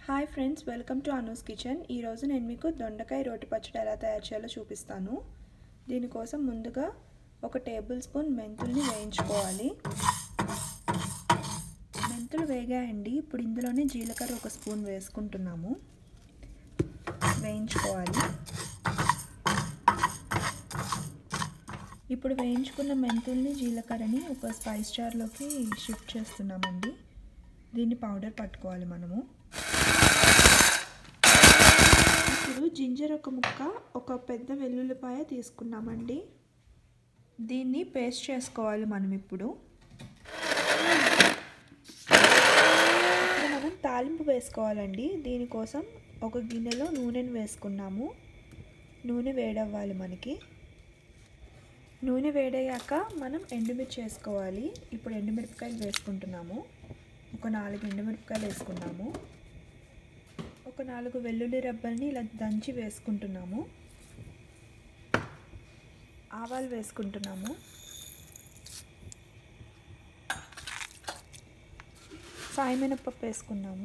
hi friends welcome to Anu's kitchen ఈరోజు నేను మీకు దొండకాయ రోటి పచ్చడి ఎలా తయారు చేయాలో చూపిస్తాను దీనికోసం ముందుగా ఒక టేబుల్ స్పూన్ మెంతుల్ని వేయించుకోవాలి మెంతులు వేగాయండి ఇప్పుడు ఇందులోనే జీలకర్ర ఒక స్పూన్ వేసుకుంటున్నాము వేయించుకోవాలి ఇప్పుడు వేయించుకున్న మెంతుల్ని జీలకర్రని ఒక స్పైస్ జార్లోకి షిఫ్ట్ చేస్తున్నామండి దీన్ని పౌడర్ పట్టుకోవాలి మనము ఇప్పుడు జింజర్ ఒక ముక్క ఒక పెద్ద వెల్లుల్లిపాయ తీసుకున్నామండి దీన్ని పేస్ట్ చేసుకోవాలి మనం ఇప్పుడు ఇప్పుడు మనం తాలింపు వేసుకోవాలండి దీనికోసం ఒక గిన్నెలో నూనెను వేసుకున్నాము నూనె వేడవ్వాలి మనకి నూనె వేడయ్యాక మనం ఎండుమిర్చి వేసుకోవాలి ఇప్పుడు ఎండుమిరపకాయలు వేసుకుంటున్నాము ఒక నాలుగు ఎండుమిరపకాయలు వేసుకున్నాము ఒక నాలుగు వెల్లుల్లి రబ్బల్ని ఇలా దంచి వేసుకుంటున్నాము ఆవాలు వేసుకుంటున్నాము సాయమినపప్పు వేసుకున్నాము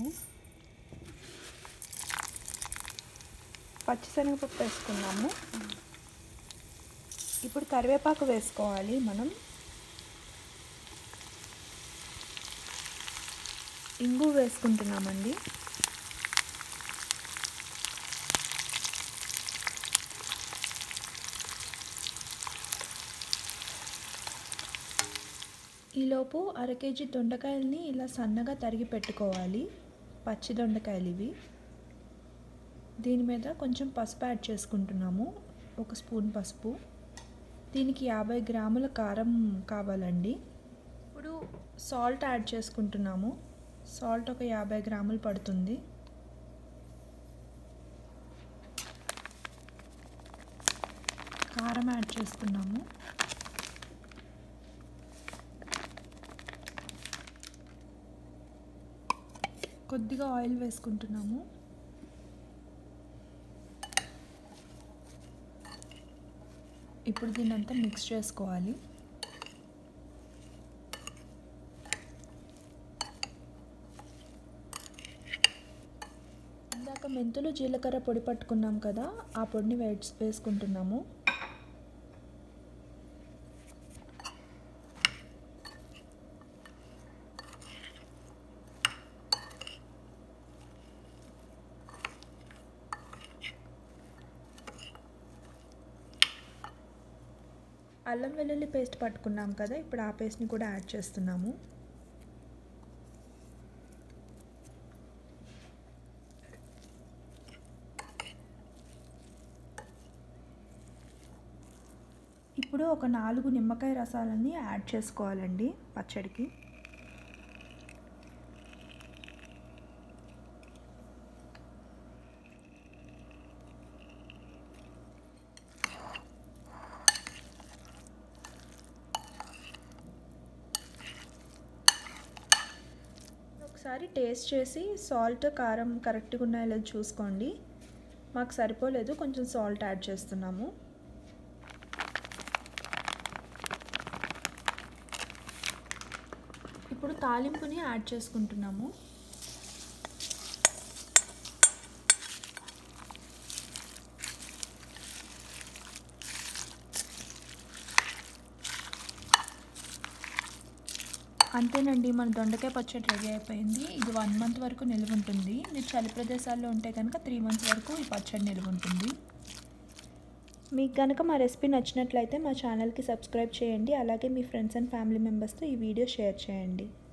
పచ్చిశనగపప్పు వేసుకున్నాము ఇప్పుడు కరివేపాకు వేసుకోవాలి మనం ఇంగు వేసుకుంటున్నామండి ఈలోపు అర కేజీ దొండకాయలని ఇలా సన్నగా తరిగి పెట్టుకోవాలి పచ్చి దొండకాయలు ఇవి దీని మీద కొంచెం పసుపు యాడ్ చేసుకుంటున్నాము ఒక స్పూన్ పసుపు దీనికి యాభై గ్రాముల కారం కావాలండి ఇప్పుడు సాల్ట్ యాడ్ చేసుకుంటున్నాము సాల్ట్ ఒక యాభై గ్రాములు పడుతుంది కారం యాడ్ చేసుకున్నాము కొద్దిగా ఆయిల్ వేసుకుంటున్నాము ఇప్పుడు దీన్ని అంతా మిక్స్ చేసుకోవాలి ఇందాక మెంతులు జీలకర్ర పొడి పట్టుకున్నాం కదా ఆ పొడిని వేసి వేసుకుంటున్నాము అల్లం వెల్లుల్లి పేస్ట్ పట్టుకున్నాం కదా ఇప్పుడు ఆ పేస్ట్ని కూడా యాడ్ చేస్తున్నాము ఇప్పుడు ఒక నాలుగు నిమ్మకాయ రసాలని యాడ్ చేసుకోవాలండి పచ్చడికి ఒకసారి టేస్ట్ చేసి సాల్ట్ కారం కరెక్ట్గా ఉన్నాయో లేదో చూసుకోండి మాకు సరిపోలేదు కొంచెం సాల్ట్ యాడ్ చేస్తున్నాము ఇప్పుడు తాలింపుని యాడ్ చేసుకుంటున్నాము అంతేనండి మన దొండకాయ పచ్చడి రెడీ అయిపోయింది ఇది వన్ మంత్ వరకు నిల్వ ఉంటుంది మీరు చలి ప్రదేశాల్లో ఉంటే కనుక త్రీ మంత్స్ వరకు ఈ పచ్చడి నిల్వ ఉంటుంది మీకు కనుక మా రెసిపీ నచ్చినట్లయితే మా ఛానల్కి సబ్స్క్రైబ్ చేయండి అలాగే మీ ఫ్రెండ్స్ అండ్ ఫ్యామిలీ మెంబర్స్తో ఈ వీడియో షేర్ చేయండి